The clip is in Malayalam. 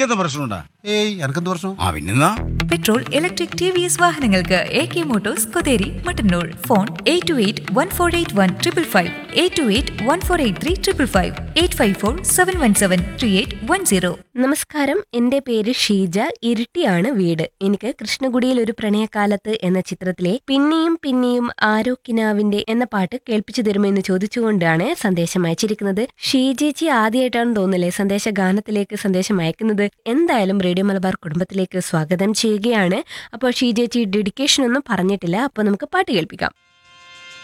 എനിക്കെന്താ പ്രശ്നമുണ്ടാ ഏയ് എനക്കെന്ത് പ്രശ്നം ആ പിന്നെന്നാ petrol electric T V S വാഹനങ്ങൾക്ക് A K motors Kotheri Mattannur phone eight two eight one four eight one triple five eight two eight one four eight three triple five eight five four seven one seven three eight one zero നമസ്കാരം എൻ്റെ പേര് ഷീജ ഇരിട്ടിയാണ് വീട് എനിക്ക് കൃഷ്ണകുടിയിൽ ഒരു പ്രണയകാലത്ത് എന്ന ചിത്രത്തിലെ പിന്നെയും പിന്നെയും ആരോ കിനാവിന്റെ എന്ന പാട്ട് കേൾപ്പിച്ചു തരുമോ എന്ന് ചോദിച്ചുകൊണ്ടാണ് സന്ദേശം അയച്ചിരിക്കുന്നത് ഷീജേച്ചി ആദ്യമായിട്ടാണ് തോന്നില്ലേ സന്ദേശ ഗാനത്തിലേക്ക് സന്ദേശം അയക്കുന്നത് എന്തായാലും റേഡിയോ മലബാർ കുടുംബത്തിലേക്ക് സ്വാഗതം ചെയ്യുകയാണ് അപ്പോൾ ഷീജേച്ചി ഡെഡിക്കേഷൻ ഒന്നും പറഞ്ഞിട്ടില്ല അപ്പോൾ നമുക്ക് പാട്ട് കേൾപ്പിക്കാം